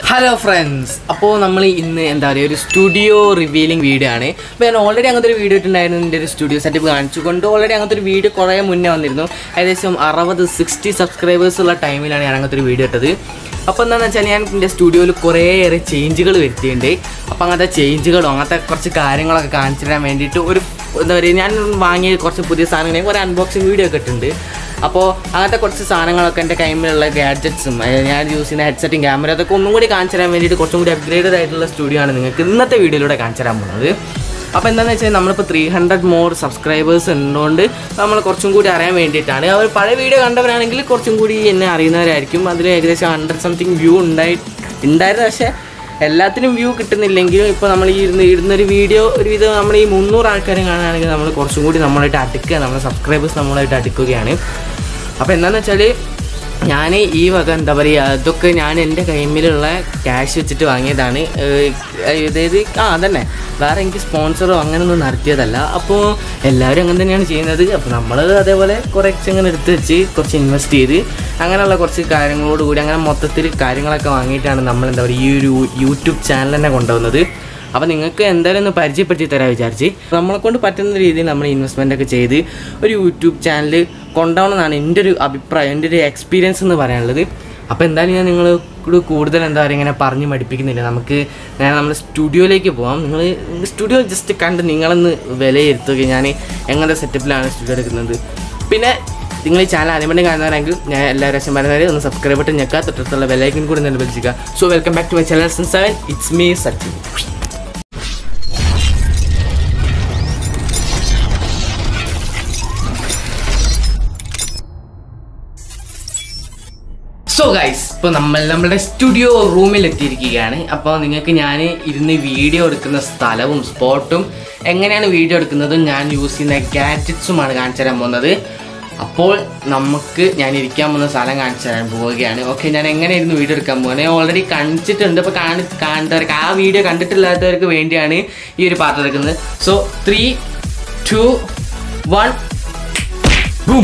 hello friends അപ്പോൾ നമ്മൾ ഇന്ന് എന്താ പറയുക ഒരു സ്റ്റുഡിയോ റിവീലിംഗ് വീഡിയോ ആണ് അപ്പോൾ ഞാൻ ഓൾറെഡി അങ്ങനത്തെ ഒരു വീഡിയോ ഇട്ടുണ്ടായിരുന്നു എൻ്റെ ഒരു സ്റ്റുഡിയോ സെറ്റപ്പ് കാണിച്ചുകൊണ്ട് ഓൾറെഡി അങ്ങനത്തെ ഒരു വീഡിയോ കുറേ മുന്നേ വന്നിരുന്നു ഏകദേശം അറുപത് സിക്സ്റ്റി സബ്സ്ക്രൈബേഴ്സ് ഉള്ള ടൈമിലാണ് ഞാൻ അങ്ങനത്തെ ഒരു വീഡിയോ ഇട്ടത് അപ്പോൾ എന്താണെന്ന് വെച്ചാൽ ഞാൻ എൻ്റെ സ്റ്റുഡിയോയിൽ കുറേയേറെ ചേഞ്ചുകൾ വരുത്തിയിട്ടുണ്ട് അപ്പോൾ അങ്ങനത്തെ ചേഞ്ചുകളും അങ്ങനത്തെ കുറച്ച് കാര്യങ്ങളൊക്കെ കാണിച്ചു തരാൻ വേണ്ടിയിട്ട് ഒരു എന്താ പറയുക ഞാൻ വാങ്ങിയ കുറച്ച് പുതിയ സാധനങ്ങൾ ഒരു അൺബോക്സിങ് വീഡിയോ ഒക്കെ ഇട്ടിട്ടുണ്ട് അപ്പോൾ അങ്ങനത്തെ കുറച്ച് സാധനങ്ങളൊക്കെ എൻ്റെ കൈമിലുള്ള ഗാഡ്ജറ്റ്സും ഞാൻ യൂസ് ചെയ്യുന്ന ഹെഡ്സെറ്റും ക്യാമറ അതൊക്കെ ഒന്നും കൂടി കാണിച്ചു തരാൻ വേണ്ടിയിട്ട് കുറച്ചും കൂടി അപ്ഗ്രേഡഡ് ആയിട്ടുള്ള സ്റ്റുഡിയോ ആണ് നിങ്ങൾക്ക് ഇന്നത്തെ വീഡിയോയിലൂടെ കാണിച്ചു തരാൻ പോകുന്നത് അപ്പോൾ എന്താണെന്ന് വെച്ചാൽ നമ്മളിപ്പോൾ ത്രീ ഹൺഡ്രഡ് മോർ സബ്സ്ക്രൈബേഴ്സ് ഉള്ളതുകൊണ്ട് നമ്മൾ കുറച്ചും കൂടി അറിയാൻ വേണ്ടിയിട്ടാണ് അവർ പഴയ വീഡിയോ കണ്ടവരാണെങ്കിൽ കുറച്ചും കൂടി എന്നെ അറിയുന്നവരായിരിക്കും അതിൽ ഏകദേശം ഹൺഡ്രഡ് സംതിങ് വ്യൂ ഉണ്ടായി ഉണ്ടായിരുന്നു പക്ഷേ എല്ലാത്തിനും വ്യൂ കിട്ടുന്നില്ലെങ്കിലും ഇപ്പോൾ നമ്മൾ ഈ ഇരുന്ന് ഇടുന്നൊരു വീഡിയോ ഒരുവിധം നമ്മൾ ഈ മുന്നൂറ് ആൾക്കാരെ കാണുകയാണെങ്കിൽ നമ്മൾ കുറച്ചും കൂടി നമ്മളായിട്ട് അടുക്കുക നമ്മുടെ സബ്സ്ക്രൈബേഴ്സ് നമ്മളായിട്ട് അടുക്കുകയാണ് അപ്പോൾ എന്താണെന്ന് വെച്ചാൽ ഞാൻ ഈ വക എന്താ പറയുക അതൊക്കെ ഞാൻ എൻ്റെ കൈമിലുള്ള ക്യാഷ് വെച്ചിട്ട് വാങ്ങിയതാണ് ഏഹ് അതായത് ആ അതന്നെ വേറെ എനിക്ക് സ്പോൺസറോ അങ്ങനെയൊന്നും നടത്തിയതല്ല അപ്പോൾ എല്ലാവരും അങ്ങനെ തന്നെയാണ് ചെയ്യുന്നത് അപ്പോൾ നമ്മൾ അതേപോലെ കുറച്ച് ഇങ്ങനെ എടുത്ത് വെച്ച് കുറച്ച് ഇൻവെസ്റ്റ് ചെയ്ത് അങ്ങനെയുള്ള കുറച്ച് കാര്യങ്ങളോട് കൂടി അങ്ങനെ മൊത്തത്തിൽ കാര്യങ്ങളൊക്കെ വാങ്ങിയിട്ടാണ് നമ്മൾ എന്താ പറയുക ഈ ഒരു യൂട്യൂബ് ചാനൽ തന്നെ കൊണ്ടുവന്നത് അപ്പോൾ നിങ്ങൾക്ക് എന്തായാലും ഒന്ന് പരിചയപ്പെടുത്തി തരാൻ വിചാരിച്ച് നമ്മളെ കൊണ്ട് പറ്റുന്ന രീതിയിൽ നമ്മൾ ഇൻവെസ്റ്റ്മെൻ്റ് ഒക്കെ ചെയ്ത് ഒരു യൂട്യൂബ് ചാനൽ കൊണ്ടുപോകണമെന്നാണ് എൻ്റെ ഒരു അഭിപ്രായം എൻ്റെ ഒരു എക്സ്പീരിയൻസ് എന്ന് പറയാനുള്ളത് അപ്പോൾ എന്തായാലും ഞാൻ നിങ്ങൾ കൂടുതൽ എന്താ പറയുക ഇങ്ങനെ പറഞ്ഞ് മടുപ്പിക്കുന്നില്ല നമുക്ക് ഞാൻ നമ്മുടെ സ്റ്റുഡിയോയിലേക്ക് പോകാം നിങ്ങൾ സ്റ്റുഡിയോ ജസ്റ്റ് കണ്ട് നിങ്ങളൊന്ന് വിലയിരുത്തുക ഞാൻ എങ്ങനത്തെ സെറ്റപ്പിലാണ് സ്റ്റുഡിയോ എടുക്കുന്നത് പിന്നെ നിങ്ങൾ ഈ ചാനൽ ആദ്യമായിട്ട് കാണുന്നവരെങ്കിൽ ഞാൻ എല്ലാ രസം പറയുന്നവരെ ഒന്ന് സബ്സ്ക്രൈബ് ബട്ടൺ ഞെക്കുക തൊട്ടടുത്തുള്ള ബെല്ലൈക്കൻ കൂടി നിർബന്ധിക്കുക so welcome back to my channel seven it's me Sachin so guys ഇപ്പോൾ നമ്മൾ നമ്മുടെ സ്റ്റുഡിയോ റൂമിൽ എത്തിയിരിക്കുകയാണ് അപ്പോൾ നിങ്ങൾക്ക് ഞാൻ ഇരുന്ന് വീഡിയോ എടുക്കുന്ന സ്ഥലവും സ്പോട്ടും എങ്ങനെയാണ് വീഡിയോ എടുക്കുന്നതും ഞാൻ യൂസ് ചെയ്യുന്ന ഗാഡ്ജറ്റ്സുമാണ് കാണിച്ചു തരാൻ പോകുന്നത് അപ്പോൾ നമുക്ക് ഞാൻ ഇരിക്കാൻ പോകുന്ന സ്ഥലം കാണിച്ചു തരാൻ പോവുകയാണ് ഓക്കെ ഞാൻ എങ്ങനെ ഇരുന്ന് വീഡിയോ എടുക്കാൻ പോകുന്നത് ഞാൻ ഓൾറെഡി കാണിച്ചിട്ടുണ്ട് അപ്പോൾ കാണി കാണുന്നവർക്ക് ആ വീഡിയോ കണ്ടിട്ടില്ലാത്തവർക്ക് വേണ്ടിയാണ് ഈ ഒരു പാട്ട് എടുക്കുന്നത് so three two one boom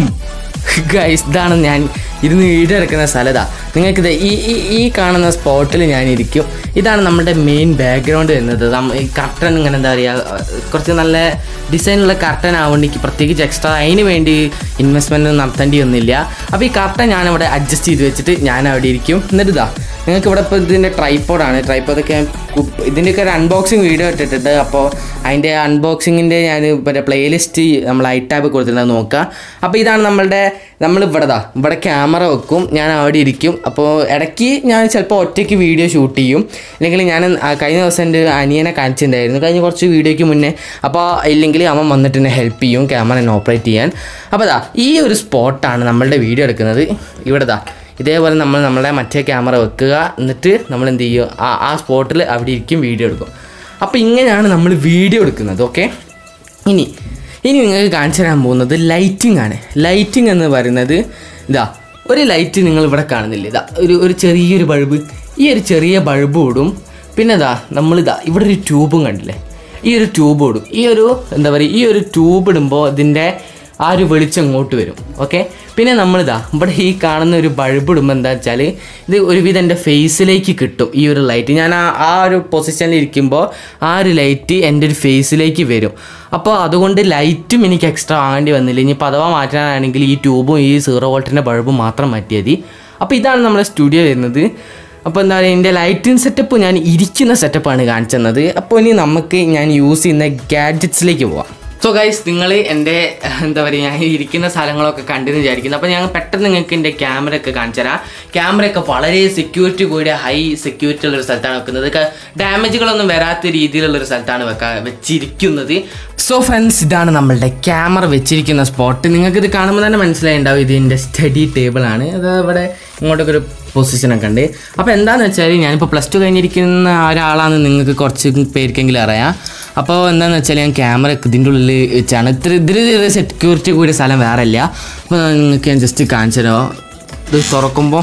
guys ഇതാണ് ഞാൻ ഇരുന്ന് വീഡിയോ എടുക്കുന്ന സ്ഥലതാ നിങ്ങൾക്കിത് ഈ ഈ ഈ കാണുന്ന സ്പോട്ടിൽ ഞാൻ ഇരിക്കും ഇതാണ് നമ്മുടെ മെയിൻ ബാക്ക്ഗ്രൗണ്ട് വരുന്നത് നമ്മ- ഈ കർട്ടൻ ഇങ്ങനെ എന്താ പറയുക കുറച്ച് നല്ല ഡിസൈനുള്ള കർട്ടൻ ആവേണ്ടിക്ക് പ്രത്യേകിച്ച് എക്സ്ട്രാ അതിന് വേണ്ടി ഇൻവെസ്റ്റ്മെൻറ്റ് നടത്തേണ്ടി ഒന്നുമില്ല അപ്പോൾ ഈ കർട്ടൻ ഞാനിവിടെ അഡ്ജസ്റ്റ് ചെയ്ത് വെച്ചിട്ട് ഞാൻ അവിടെ ഇരിക്കും എന്നിട്ട് ഇതാ നിങ്ങൾക്ക് ഇവിടെ ഇപ്പോൾ ഇതിൻ്റെ ട്രൈപ്പോഡാണ് ട്രൈപ്പോഡൊക്കെ ഇതിൻ്റെയൊക്കെ ഒരു അൺബോക്സിങ് വീഡിയോ ഇട്ടിട്ടുണ്ട് അപ്പോൾ അതിൻ്റെ അൺബോക്സിങ്ങിൻ്റെ ഞാൻ മറ്റേ പ്ലേലിസ്റ്റ് നമ്മൾ ഐ ടാബ് കൊടുത്തിട്ടുണ്ട് നോക്കുക അപ്പോൾ ഇതാണ് നമ്മളുടെ നമ്മൾ ഇവിടെ ദാ ഇവിടെ ക്യാമറ വെക്കും ഞാൻ അവിടെ ഇരിക്കും അപ്പോൾ ഇടയ്ക്ക് ഞാൻ ചിലപ്പോൾ ഒറ്റയ്ക്ക് വീഡിയോ ഷൂട്ട് ചെയ്യും അല്ലെങ്കിൽ ഞാൻ ആ കഴിഞ്ഞ ദിവസം എൻ്റെ അനിയനെ കാണിച്ചിട്ടുണ്ടായിരുന്നു കഴിഞ്ഞ കുറച്ച് വീഡിയോയ്ക്ക് മുന്നേ അപ്പോൾ ഇല്ലെങ്കിൽ അവൻ വന്നിട്ട് എന്നെ ഹെൽപ്പ് ചെയ്യും ക്യാമറ എന്നെ ഓപ്പറേറ്റ് ചെയ്യാൻ അപ്പോൾ ദാ ഈ ഒരു സ്പോട്ടാണ് നമ്മളുടെ വീഡിയോ എടുക്കുന്നത് ഇവിടെ ദാ ഇതേപോലെ നമ്മൾ നമ്മളെ മറ്റേ ക്യാമറ വെക്കുക എന്നിട്ട് നമ്മൾ എന്ത് ചെയ്യും ആ ആ സ്പോട്ടിൽ അവിടെ ഇരിക്കും വീഡിയോ എടുക്കും അപ്പോൾ ഇങ്ങനെയാണ് നമ്മൾ വീഡിയോ എടുക്കുന്നത് ഓക്കെ ഇനി ഇനി നിങ്ങൾക്ക് കാണിച്ചു തരാൻ പോകുന്നത് ലൈറ്റിംഗ് ആണ് ലൈറ്റിംഗ് എന്ന് പറയുന്നത് ഇതാ ഒരു ലൈറ്റ് നിങ്ങൾ ഇവിടെ കാണുന്നില്ല ഇതാ ഒരു ഒരു ചെറിയൊരു ബൾബ് ഈ ഒരു ചെറിയ ബൾബ് ഇടും പിന്നെ ഇതാ നമ്മളിതാ ഇവിടെ ഒരു ട്യൂബും കണ്ടില്ലേ ഈ ഒരു ട്യൂബ് ഇടും ഈ ഒരു എന്താ പറയുക ഈ ഒരു ട്യൂബ് ഇടുമ്പോൾ ഇതിൻ്റെ ആ ഒരു വെളിച്ചം ഇങ്ങോട്ട് വരും ഓക്കെ പിന്നെ നമ്മളിതാ ഇവിടെ ഈ കാണുന്ന ഒരു ബൾബ് ഇടുമ്പോൾ എന്താ വെച്ചാൽ ഇത് ഒരുവിധം എൻ്റെ ഫേസിലേക്ക് കിട്ടും ഈ ഒരു ലൈറ്റ് ഞാൻ ആ ആ ഒരു പൊസിഷനിൽ ഇരിക്കുമ്പോൾ ആ ഒരു ലൈറ്റ് എൻ്റെ ഒരു ഫേസിലേക്ക് വരും അപ്പോൾ അതുകൊണ്ട് ലൈറ്റും എനിക്ക് എക്സ്ട്രാ വാങ്ങേണ്ടി വന്നില്ല ഇനി പതവ മാറ്റാനാണെങ്കിൽ ഈ ട്യൂബും ഈ സീറോ വോൾട്ടിൻ്റെ ബൾബും മാത്രം മാറ്റിയാൽ മതി അപ്പോൾ ഇതാണ് നമ്മുടെ സ്റ്റുഡിയോ വരുന്നത് അപ്പോൾ എന്താ പറയുക എൻ്റെ ലൈറ്റിംഗ് സെറ്റപ്പ് ഞാൻ ഇരിക്കുന്ന സെറ്റപ്പാണ് കാണിച്ചു തന്നത് അപ്പോൾ ഇനി നമുക്ക് ഞാൻ യൂസ് ചെയ്യുന്ന ഗാഡ്ജറ്റ്സിലേക്ക് പോവാം സോ ഗൈസ് നിങ്ങൾ എൻ്റെ എന്താ പറയുക ഞാൻ ഇരിക്കുന്ന സ്ഥലങ്ങളൊക്കെ കണ്ടെന്ന് വിചാരിക്കുന്നു അപ്പോൾ ഞാൻ പെട്ടെന്ന് നിങ്ങൾക്ക് എൻ്റെ ക്യാമറ ഒക്കെ കാണിച്ചു തരാം ക്യാമറയൊക്കെ വളരെ സെക്യൂരിറ്റി കൂടിയ ഹൈ സെക്യൂരിറ്റി ഉള്ള ഒരു സ്ഥലത്താണ് വെക്കുന്നത് ഡാമേജുകളൊന്നും വരാത്ത രീതിയിലുള്ള ഒരു സ്ഥലത്താണ് വെക്കാ വെച്ചിരിക്കുന്നത് സോ ഫ്രണ്ട്സ് ഇതാണ് നമ്മളുടെ ക്യാമറ വെച്ചിരിക്കുന്ന സ്പോട്ട് നിങ്ങൾക്ക് ഇത് കാണുമ്പോൾ തന്നെ മനസ്സിലായിണ്ടാവും ഇതിൻ്റെ സ്റ്റഡി ടേബിൾ ആണ് അത് ഇവിടെ ഇങ്ങോട്ടൊക്കെ ഒരു പൊസിഷനൊക്കെ ഉണ്ട് അപ്പോൾ എന്താണെന്ന് വെച്ചാൽ ഞാനിപ്പോൾ പ്ലസ് ടു കഴിഞ്ഞിരിക്കുന്ന ഒരാളാണെന്ന് നിങ്ങൾക്ക് കുറച്ച് പേർക്കെങ്കിലും അറിയാം അപ്പോൾ എന്താണെന്ന് വെച്ചാൽ ഞാൻ ക്യാമറ ഇതിൻ്റെ ഉള്ളിൽ വെച്ചാണ് ഇത്ര ഇതിൽ സെക്യൂരിറ്റി കൂടിയ സ്ഥലം വേറെ ഇല്ല അപ്പോൾ നിങ്ങൾക്ക് ഞാൻ ജസ്റ്റ് കാണിച്ചു തരാമോ ഇത് തുറക്കുമ്പോൾ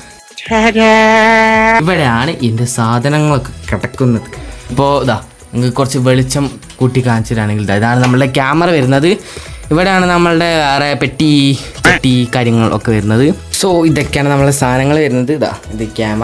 ഇവിടെയാണ് എൻ്റെ സാധനങ്ങളൊക്കെ കിടക്കുന്നത് ഇപ്പോൾ ഇതാ നിങ്ങൾക്ക് കുറച്ച് വെളിച്ചം കൂട്ടി കാണിച്ചു തരാണെങ്കിൽ ഇതാ ഇതാണ് നമ്മളുടെ ക്യാമറ വരുന്നത് ഇവിടെയാണ് നമ്മളുടെ വേറെ പെട്ടി പെട്ടി കാര്യങ്ങളൊക്കെ വരുന്നത് സോ ഇതൊക്കെയാണ് നമ്മളുടെ സാധനങ്ങൾ വരുന്നത് ഇതാ ഇത് ക്യാമറ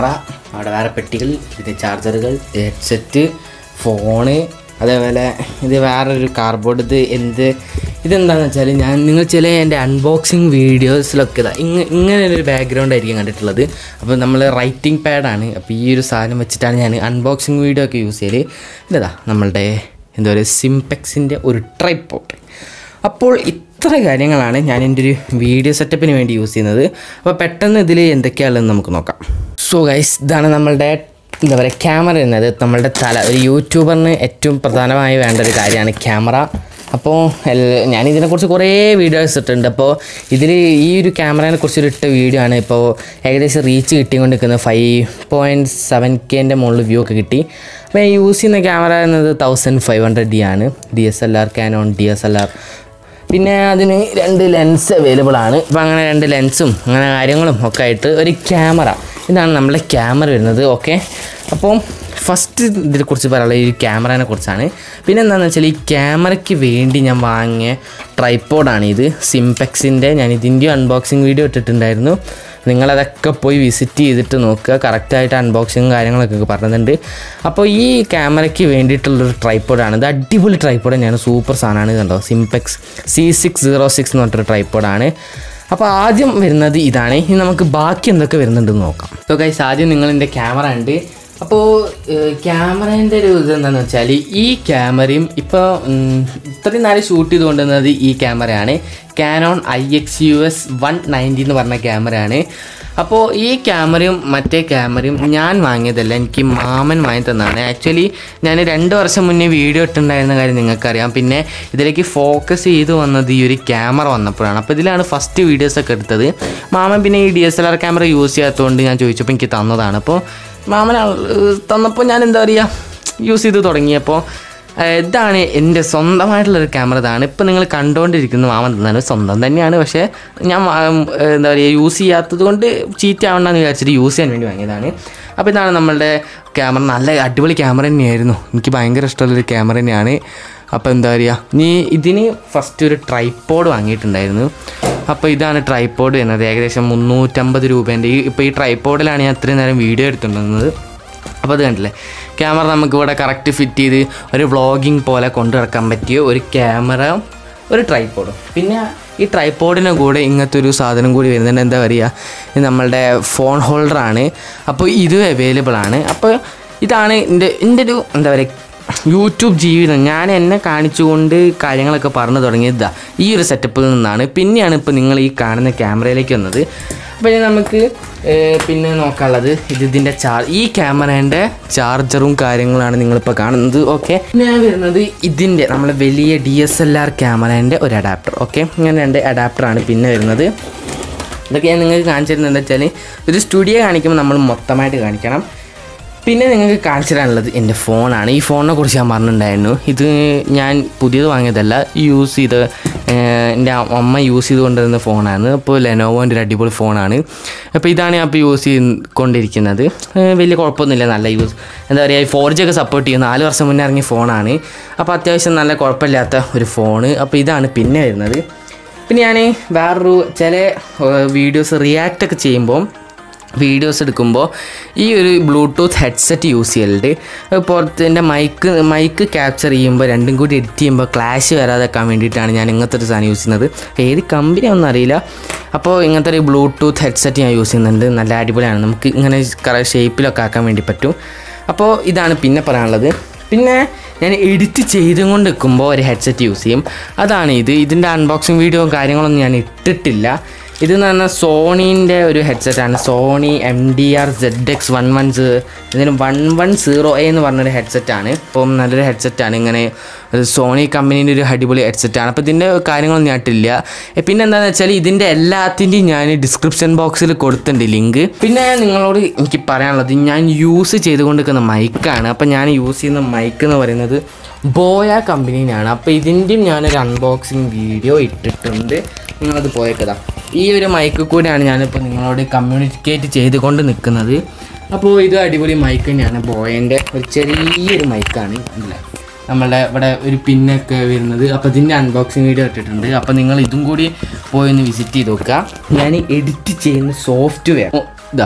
അവിടെ വേറെ പെട്ടികൾ ഇത് ചാർജറുകൾ ഹെഡ്സെറ്റ് ഫോണ് അതേപോലെ ഇത് വേറൊരു കാർബോർഡ് ഇത് എന്ത് ഇതെന്താണെന്ന് വെച്ചാൽ ഞാൻ നിങ്ങൾ ചില എൻ്റെ അൺബോക്സിങ് വീഡിയോസിലൊക്കെ ഇതാ ഇങ്ങ ഇങ്ങനെ ഒരു ബാക്ക്ഗ്രൗണ്ട് ആയിരിക്കും കണ്ടിട്ടുള്ളത് അപ്പോൾ നമ്മൾ റൈറ്റിംഗ് പാഡാണ് അപ്പോൾ ഈ ഒരു സാധനം വെച്ചിട്ടാണ് ഞാൻ അൺബോക്സിങ് വീഡിയോ ഒക്കെ യൂസ് ചെയ്യൽ ഇതാ നമ്മളുടെ എന്താ പറയുക സിംപെക്സിൻ്റെ ഒരു ട്രൈപ്പോട്ട് അപ്പോൾ ഇത്ര കാര്യങ്ങളാണ് ഞാൻ എൻ്റെ ഒരു വീഡിയോ സെറ്റപ്പിന് വേണ്ടി യൂസ് ചെയ്യുന്നത് അപ്പോൾ പെട്ടെന്ന് ഇതിൽ എന്തൊക്കെയാണെന്ന് നമുക്ക് നോക്കാം സോ ഗൈസ് ഇതാണ് നമ്മളുടെ എന്താ പറയുക ക്യാമറ എന്നത് നമ്മളുടെ തല ഒരു യൂട്യൂബറിന് ഏറ്റവും പ്രധാനമായി വേണ്ട ഒരു കാര്യമാണ് ക്യാമറ അപ്പോൾ എൽ- ഞാൻ ഇതിനെക്കുറിച്ച് കുറേ വീഡിയോസ് ഇട്ടിട്ടുണ്ട് അപ്പോൾ ഇതിൽ ഈ ഒരു ക്യാമറയെ കുറിച്ച് ഇട്ട വീഡിയോ ആണ് ഇപ്പോൾ ഏകദേശം റീച്ച് കിട്ടിക്കൊണ്ടിരിക്കുന്നത് ഫൈവ് പോയിൻറ്റ് സെവൻ കെൻ്റെ മുകളിൽ വ്യൂ ഒക്കെ കിട്ടി അപ്പോൾ ഞാൻ യൂസ് ചെയ്യുന്ന ക്യാമറ എന്നത് തൗസൻഡ് ഫൈവ് ഹൺഡ്രഡ് ഡി ആണ് D S L R Canon D S L R പിന്നെ അതിന് രണ്ട് ലെൻസ് അവൈലബിൾ ആണ് അപ്പോൾ അങ്ങനെ രണ്ട് ലെൻസും അങ്ങനെ കാര്യങ്ങളും ഒക്കെ ആയിട്ട് ഒരു ക്യാമറ ഇതാണ് നമ്മുടെ ക്യാമറ വരുന്നത് ഓക്കെ അപ്പോൾ ഫസ്റ്റ് ഇതിനെക്കുറിച്ച് പറയാനുള്ള ഈ ക്യാമറേനെ കുറിച്ചാണ് പിന്നെ എന്താണെന്ന് വെച്ചാൽ ഈ ക്യാമറയ്ക്ക് വേണ്ടി ഞാൻ വാങ്ങിയ ട്രൈപ്പോഡാണ് ഇത് സിംപെക്സിൻ്റെ ഞാൻ ഇതിൻ്റെ അൺബോക്സിങ് വീഡിയോ ഇട്ടിട്ടുണ്ടായിരുന്നു നിങ്ങളതൊക്കെ പോയി വിസിറ്റ് ചെയ്തിട്ട് നോക്കുക കറക്റ്റായിട്ട് അൺബോക്സിങ് കാര്യങ്ങളൊക്കെ പറഞ്ഞിട്ടുണ്ട് അപ്പോൾ ഈ ക്യാമറയ്ക്ക് വേണ്ടിയിട്ടുള്ളൊരു ട്രൈപ്പോഡാണ് ഇത് അടിപൊളി ട്രൈപ്പോഡ് തന്നെയാണ് സൂപ്പർ സാധനമാണ് കണ്ടോ Simpex C six zero six എന്ന് പറഞ്ഞിട്ടൊരു ട്രൈപ്പോഡാണ് അപ്പോൾ ആദ്യം വരുന്നത് ഇതാണ് ഇനി നമുക്ക് ബാക്കി എന്തൊക്കെ വരുന്നുണ്ടെന്ന് നോക്കാം സോ ഗൈസ് ആദ്യം നിങ്ങളെൻ്റെ ക്യാമറ ഉണ്ട് അപ്പോൾ ക്യാമറേൻ്റെ ഒരു ഇത് എന്താണെന്ന് വെച്ചാൽ ഈ ക്യാമറയും ഇപ്പോൾ ഇത്രയും നേരം ഷൂട്ട് ചെയ്ത് കൊണ്ടുവന്നത് ഈ ക്യാമറയാണ് Canon I X U S one ninety എന്ന് പറഞ്ഞ ക്യാമറയാണ് അപ്പോൾ ഈ ക്യാമറയും മറ്റേ ക്യാമറയും ഞാൻ വാങ്ങിയതല്ല എനിക്ക് മാമൻ വാങ്ങി തന്നതാണ് ആക്ച്വലി ഞാൻ രണ്ട് വർഷം മുന്നേ വീഡിയോ ഇട്ടുണ്ടായിരുന്ന കാര്യം നിങ്ങൾക്കറിയാം പിന്നെ ഇതിലേക്ക് ഫോക്കസ് ചെയ്ത് വന്നത് ഈ ഒരു ക്യാമറ വന്നപ്പോഴാണ് അപ്പോൾ ഇതിലാണ് ഫസ്റ്റ് വീഡിയോസൊക്കെ എടുത്തത് മാമൻ പിന്നെ ഈ D S L R camera use ചെയ്യാത്തതുകൊണ്ട് ഞാൻ ചോദിച്ചപ്പോൾ എനിക്ക് തന്നതാണ് അപ്പോൾ മാമൻ ഏഹ്, തന്നപ്പോൾ ഞാൻ എന്താ പറയുക യൂസ് ചെയ്ത് തുടങ്ങിയപ്പോൾ ഏഹ്, ഇതാണ് എൻ്റെ സ്വന്തമായിട്ടുള്ളൊരു ക്യാമറ ഇതാണ് ഇപ്പോൾ നിങ്ങൾ കണ്ടുകൊണ്ടിരിക്കുന്ന മാമൻ തന്നാണ് സ്വന്തം തന്നെയാണ് പക്ഷേ ഞാൻ വാ- ഏഹ്, എന്താ പറയുക യൂസ് ചെയ്യാത്തത് കൊണ്ട് ചീറ്റ് ആവണ്ടെന്ന് വിചാരിച്ചിട്ട് യൂസ് ചെയ്യാൻ വേണ്ടി വാങ്ങിയതാണ് അപ്പോൾ ഇതാണ് നമ്മളുടെ ക്യാമറ നല്ല അടിപൊളി ക്യാമറ തന്നെയായിരുന്നു എനിക്ക് ഭയങ്കര ഇഷ്ടമുള്ളൊരു ക്യാമറ തന്നെയാണ് അപ്പോൾ എന്താ പറയുക നീ ഇതിന് ഫസ്റ്റ് ഒരു ട്രൈപ്പോഡ് വാങ്ങിയിട്ടുണ്ടായിരുന്നു അപ്പോൾ ഇതാണ് ട്രൈപ്പോഡ് വരുന്നത് ഏകദേശം മുന്നൂറ്റമ്പത് രൂപേൻ്റെ ഈ ഇപ്പോൾ ഈ ട്രൈപ്പോഡിലാണ് ഞാൻ ഇത്രയും നേരം വീഡിയോ എടുത്തുകൊണ്ടിരുന്നത് അപ്പോൾ അത് കണ്ടില്ലേ ക്യാമറ നമുക്ക് ഇവിടെ കറക്റ്റ് ഫിറ്റ് ചെയ്ത് ഒരു വ്ളോഗിങ് പോലെ കൊണ്ടു നടക്കാൻ പറ്റിയ ഒരു ക്യാമറ ഒരു ട്രൈപ്പോഡും പിന്നെ ഈ ട്രൈപ്പോഡിന് കൂടെ ഇങ്ങനത്തെ ഒരു സാധനം കൂടി വരുന്നുണ്ട് എന്താ പറയുക ഇത് നമ്മളുടെ ഫോൺ ഹോൾഡറാണ് അപ്പോൾ ഇത് അവൈലബിൾ ആണ് അപ്പോൾ ഇതാണ് എൻ്റെ എൻ്റെ ഒരു എന്താ പറയുക യൂട്യൂബ് ജീവിതം ഞാൻ എന്നെ കാണിച്ചുകൊണ്ട് കാര്യങ്ങളൊക്കെ പറഞ്ഞു തുടങ്ങിയത് ഇതാ ഈ ഒരു സെറ്റപ്പിൽ നിന്നാണ് പിന്നെയാണ് ഇപ്പോൾ നിങ്ങൾ ഈ കാണുന്ന ക്യാമറയിലേക്ക് വന്നത് അപ്പോൾ ഇനി നമുക്ക് ഏർ, പിന്നെ നോക്കാനുള്ളത് ഇത് ഇതിൻ്റെ ചാർജ് ഈ ക്യാമറേൻ്റെ ചാർജറും കാര്യങ്ങളാണ് നിങ്ങളിപ്പോൾ കാണുന്നത് ഓക്കെ ഞാൻ വരുന്നത് ഇതിൻ്റെ നമ്മളെ വലിയ ഡി എസ് എൽ ആർ ക്യാമറേൻ്റെ ഒരു അഡാപ്റ്റർ ഓക്കെ ഇങ്ങനെ രണ്ട് അഡാപ്റ്ററാണ് പിന്നെ വരുന്നത് ഇതൊക്കെ ഞാൻ നിങ്ങൾക്ക് കാണിച്ചു തരുന്നത് എന്താ വെച്ചാൽ ഒരു സ്റ്റുഡിയോ കാണിക്കുമ്പോൾ നമ്മൾ മൊത്തമായിട്ട് കാണിക്കണം പിന്നെ നിങ്ങൾക്ക് കാണിച്ചു തരാനുള്ളത് എൻ്റെ ഫോണാണ് ഈ ഫോണിനെ കുറിച്ച് ഞാൻ പറഞ്ഞിട്ടുണ്ടായിരുന്നു ഇത് ഞാൻ പുതിയത് വാങ്ങിയതല്ല യൂസ് ചെയ്ത് ഏർ, എൻ്റെ അമ്മ യൂസ് ചെയ്തുകൊണ്ടിരുന്ന ഫോണാണ് അപ്പോൾ ലെനോവോൻ്റെ ഒരു അടിപൊളി ഫോണാണ് അപ്പോൾ ഇതാണ് ഞാൻ ഇപ്പോൾ യൂസ് ചെയ്തുകൊണ്ടിരിക്കുന്നത് ഏർ, വലിയ കുഴപ്പമൊന്നുമില്ല നല്ല യൂസ് എന്താ പറയുക ഫോർ ജി ഒക്കെ സപ്പോർട്ട് ചെയ്യും നാല് വർഷം മുന്നേ ഇറങ്ങിയ ഫോണാണ് അപ്പോൾ അത്യാവശ്യം നല്ല കുഴപ്പമില്ലാത്ത ഒരു ഫോണ് അപ്പോൾ ഇതാണ് പിന്നെ വരുന്നത് പിന്നെ ഞാൻ വേറൊരു ചില വീഡിയോസ് റിയാക്റ്റ് ഒക്കെ ചെയ്യുമ്പോൾ വീഡിയോസ് എടുക്കുമ്പോൾ ഈ ഒരു ബ്ലൂടൂത്ത് ഹെഡ്സെറ്റ് യൂസ് ചെയ്യലുണ്ട് അത് പുറത്ത് എൻ്റെ മൈക്ക് മൈക്ക് ക്യാപ്ചർ ചെയ്യുമ്പോൾ രണ്ടും കൂടി എഡിറ്റ് ചെയ്യുമ്പോൾ ക്ലാഷ് വരാതെക്കാൻ വേണ്ടിയിട്ടാണ് ഞാൻ ഇങ്ങനത്തെ ഒരു സാധനം യൂസ് ചെയ്യുന്നത് ഏത് കമ്പനി ഒന്നും അറിയില്ല അപ്പോൾ ഇങ്ങനത്തെ ഒരു ബ്ലൂടൂത്ത് ഹെഡ്സെറ്റ് ഞാൻ യൂസ് ചെയ്യുന്നുണ്ട് നല്ല അടിപൊളിയാണ് നമുക്ക് ഇങ്ങനെ ഷേപ്പിലൊക്കെ ആക്കാൻ വേണ്ടി പറ്റും അപ്പോൾ ഇതാണ് പിന്നെ പറയാനുള്ളത് പിന്നെ ഞാൻ എഡിറ്റ് ചെയ്തുകൊണ്ട് നിൽക്കുമ്പോൾ ഒരു ഹെഡ്സെറ്റ് യൂസ് ചെയ്യും അതാണ് ഇത് ഇതിൻ്റെ അൺബോക്സിങ് വീഡിയോ കാര്യങ്ങളൊന്നും ഞാൻ ഇട്ടിട്ടില്ല ഇതെന്ന് പറഞ്ഞാൽ സോണീൻ്റെ ഒരു ഹെഡ്സെറ്റാണ് Sony M D R Z X one one ഇതിന് വൺ വൺ സീറോ എ എന്ന് പറഞ്ഞൊരു ഹെഡ്സെറ്റാണ് ഇപ്പം നല്ലൊരു ഹെഡ്സെറ്റാണ് ഇങ്ങനെ ഒരു സോണി കമ്പനീൻ്റെ ഒരു അടിപൊളി ഹെഡ്സെറ്റാണ് അപ്പോൾ ഇതിൻ്റെ കാര്യങ്ങളൊന്നും ഞാൻ ഇട്ടില്ല എ, പിന്നെ എന്താണെന്ന് വെച്ചാൽ ഇതിൻ്റെ എല്ലാത്തിൻ്റെയും ഞാൻ ഡിസ്ക്രിപ്ഷൻ ബോക്സിൽ കൊടുത്തിട്ടുണ്ട് ലിങ്ക് പിന്നെ നിങ്ങളോട് എനിക്ക് പറയാനുള്ളത് ഞാൻ യൂസ് ചെയ്തുകൊണ്ടിരിക്കുന്ന മൈക്കാണ് അപ്പോൾ ഞാൻ യൂസ് ചെയ്യുന്ന മൈക്ക് എന്ന് പറയുന്നത് ബോയ കമ്പനീനാണ് അപ്പോൾ ഇതിൻ്റെയും ഞാനൊരു അൺബോക്സിങ് വീഡിയോ ഇട്ടിട്ടുണ്ട് നിങ്ങളത് പോയേക്കതാ ഈ ഒരു മൈക്ക് കൂടെയാണ് ഞാനിപ്പോൾ നിങ്ങളോട് കമ്മ്യൂണിക്കേറ്റ് ചെയ്തുകൊണ്ട് നിൽക്കുന്നത് അപ്പോൾ ഇത് അടിപൊളി മൈക്ക് തന്നെയാണ് ബോയൻ്റെ ഒരു ചെറിയൊരു മൈക്കാണ് അല്ലേ നമ്മളുടെ ഇവിടെ ഒരു പിന്നൊക്കെ വരുന്നത് അപ്പോൾ ഇതിൻ്റെ അൺബോക്സിങ് വീഡിയോ ഇട്ടിട്ടുണ്ട് അപ്പോൾ നിങ്ങൾ ഇതും കൂടി പോയി ഒന്ന് വിസിറ്റ് ചെയ്ത് നോക്കുക ഞാൻ എഡിറ്റ് ചെയ്യുന്ന സോഫ്റ്റ്വെയർ ഇതാ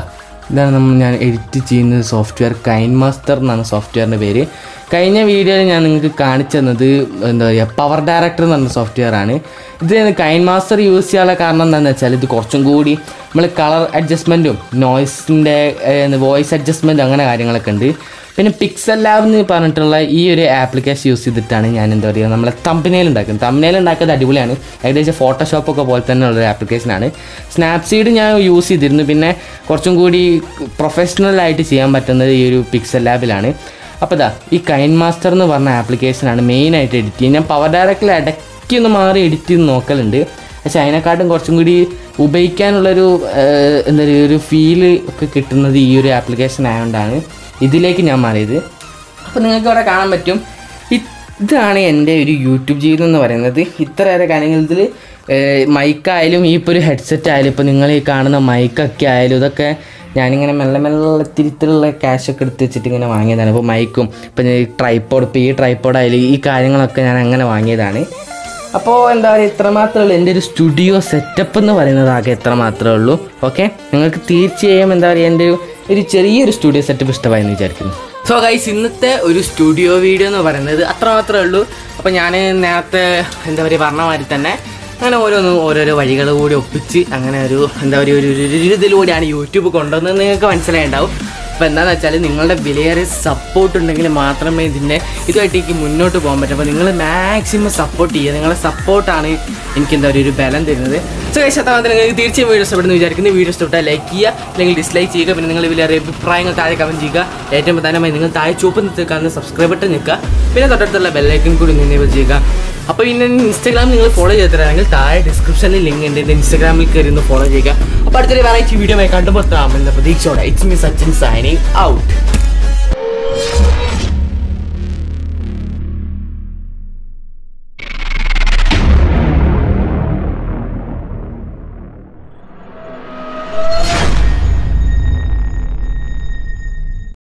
ഇതാണ് നമ്മൾ ഞാൻ എഡിറ്റ് ചെയ്യുന്ന സോഫ്റ്റ്വെയർ കൈൻ മാസ്റ്റർ എന്നാണ് സോഫ്റ്റ്വെയറിൻ്റെ പേര് കഴിഞ്ഞ വീഡിയോയിൽ ഞാൻ നിങ്ങൾക്ക് കാണിച്ചു തന്നത് എന്താ പറയുക പവർ ഡയറക്ടർ എന്ന് പറഞ്ഞ സോഫ്റ്റ്വെയർ ആണ് ഇത് കൈൻ മാസ്റ്റർ യൂസ് ചെയ്യാനുള്ള കാരണം എന്താണെന്ന് വെച്ചാൽ ഇത് കുറച്ചും കൂടി നമ്മൾ കളർ അഡ്ജസ്റ്റ്മെൻറ്റും നോയ്സിൻ്റെ വോയിസ് അഡ്ജസ്റ്റ്മെൻറ്റും അങ്ങനെ കാര്യങ്ങളൊക്കെ ഉണ്ട് പിന്നെ പിക്സൽ ലാബ് എന്ന് പറഞ്ഞിട്ടുള്ള ഈ ഒരു ആപ്ലിക്കേഷൻ യൂസ് ചെയ്തിട്ടാണ് ഞാൻ എന്താ പറയുക നമ്മളെ തമ്പനയിൽ ഉണ്ടാക്കുന്നത് തമ്പനയിൽ ഉണ്ടാക്കുന്നത് അടിപൊളിയാണ് ഏകദേശം ഫോട്ടോഷോപ്പ് ഒക്കെ പോലെ തന്നെ ഉള്ളൊരു ആപ്ലിക്കേഷനാണ് സ്നാപ്സീഡ് ഞാൻ യൂസ് ചെയ്തിരുന്നു പിന്നെ കുറച്ചും കൂടി പ്രൊഫഷണൽ ആയിട്ട് ചെയ്യാൻ പറ്റുന്നത് ഈ ഒരു പിക്സൽ ലാബിലാണ് അപ്പോൾ ഇതാ ഈ കൈൻ മാസ്റ്റർ എന്ന് പറഞ്ഞ ആപ്ലിക്കേഷനാണ് മെയിനായിട്ട് എഡിറ്റ് ചെയ്യുന്നത് ഞാൻ പവർ ഡയറക്റ്റിൽ ഇടയ്ക്ക് ഒന്ന് മാറി എഡിറ്റ് ചെയ്ത് നോക്കലുണ്ട് പക്ഷെ അതിനെക്കാട്ടും കുറച്ചും കൂടി ഉപയോഗിക്കാനുള്ളൊരു ഏഹ്, എന്താ പറയുക ഒരു ഫീല് ഒക്കെ കിട്ടുന്നത് ഈ ഒരു ആപ്ലിക്കേഷൻ ആയതുകൊണ്ടാണ് ഇതിലേക്ക് ഞാൻ മാറിയത് അപ്പോൾ നിങ്ങൾക്ക് ഇവിടെ കാണാൻ പറ്റും ഇ- ഇതാണ് എൻ്റെ ഒരു യൂട്യൂബ് ജീവിതം എന്ന് പറയുന്നത് ഇത്രയേറെ കാര്യങ്ങൾ ഇതിൽ മൈക്കായാലും ഈ ഇപ്പോൾ ഒരു ഹെഡ്സെറ്റ് ആയാലും ഇപ്പോൾ നിങ്ങൾ ഈ കാണുന്ന മൈക്കൊക്കെ ആയാലും ഇതൊക്കെ ഞാനിങ്ങനെ മെല്ലെ മെല്ലെ തിരുത്തിലുള്ള ക്യാഷൊക്കെ എടുത്ത് വെച്ചിട്ട് ഇങ്ങനെ വാങ്ങിയതാണ് ഇപ്പോൾ മൈക്കും ഇപ്പം ഈ ട്രൈപ്പോഡ് ഇപ്പോൾ ഈ ട്രൈപ്പോഡ് ആയാലും ഈ കാര്യങ്ങളൊക്കെ ഞാൻ അങ്ങനെ വാങ്ങിയതാണ് അപ്പോൾ എന്താ പറയുക ഇത്ര മാത്രമേ ഉള്ളൂ എൻ്റെ ഒരു സ്റ്റുഡിയോ സെറ്റപ്പ് എന്ന് പറയുന്നത് ആകെ എത്ര മാത്രമേ ഉള്ളൂ ഓക്കെ നിങ്ങൾക്ക് തീർച്ചയായും എന്താ പറയുക എൻ്റെ ഒരു ഒരു ചെറിയൊരു സ്റ്റുഡിയോ സെറ്റപ്പ് ഇഷ്ടമായെന്ന് വിചാരിക്കുന്നു സോ ഗൈസ് ഇന്നത്തെ ഒരു സ്റ്റുഡിയോ വീഡിയോ എന്ന് പറയുന്നത് അത്ര മാത്രമേ ഉള്ളൂ അപ്പോൾ ഞാൻ നേരത്തെ എന്താ പറയുക പറഞ്ഞ മാതിരി തന്നെ അങ്ങനെ ഓരോന്ന് ഓരോരോ വഴികൾ കൂടി ഒപ്പിച്ച് അങ്ങനെ ഒരു എന്താ പറയുക ഒരു ഒരു- ഒരു ഇതിലൂടെയാണ് യൂട്യൂബ് കൊണ്ടുവന്നത് നിങ്ങൾക്ക് മനസ്സിലായിട്ടുണ്ടാവും അപ്പോൾ എന്താണെന്ന് വെച്ചാൽ നിങ്ങളുടെ വിലയേറിയ സപ്പോർട്ട് ഉണ്ടെങ്കിൽ മാത്രമേ ഇതിൻ്റെ ഇതുമായിട്ട് എനിക്ക് മുന്നോട്ട് പോകാൻ പറ്റൂ അപ്പോൾ നിങ്ങൾ മാക്സിമം സപ്പോർട്ട് ചെയ്യുക നിങ്ങളുടെ സപ്പോർട്ടാണ് എനിക്ക് എന്താ പറയുക ഒരു ബലം തരുന്നത് സോ കഴിച്ചാൽ നിങ്ങൾക്ക് തീർച്ചയായും വീഡിയോ ഇഷ്ടപ്പെടുന്നു വിചാരിക്കുന്നു വീഡിയോ ഇഷ്ടപ്പെട്ടാൽ ലൈക്ക് ചെയ്യുക അല്ലെങ്കിൽ ഡിസ്ലൈക്ക് ചെയ്യുക പിന്നെ നിങ്ങൾ വിലയേറിയ അഭിപ്രായങ്ങൾ താഴെ കമൻറ്റ് ചെയ്യുക ഏറ്റവും പ്രധാനമായി നിങ്ങൾ താഴെ ചുവപ്പ് നിൽക്കുക സബ്സ്ക്രൈബ് ബട്ടൺ നിൽക്കുക പിന്നെ തൊട്ടടുത്തുള്ള ബെല്ലൈക്കൺ കൂടി എനേബിൾ ചെയ്യുക അപ്പോൾ പിന്നെ ഇൻസ്റ്റാഗ്രാമിൽ നിങ്ങൾ ഫോളോ ചെയ്തിട്ടുണ്ടെങ്കിൽ താഴെ ഡിസ്ക്രിപ്ഷനിൽ ലിങ്ക് ഉണ്ട് എൻ്റെ ഇൻസ്റ്റാഗ്രാമിൽ കയറി ഒന്ന് ഫോളോ ചെയ്യുക അപ്പോൾ അടുത്തൊരു വെറൈറ്റി വീഡിയോ കണ്ടുമ്പോൾ താമെന്ന പ്രതീക്ഷയോടെ it's me Sachin signing out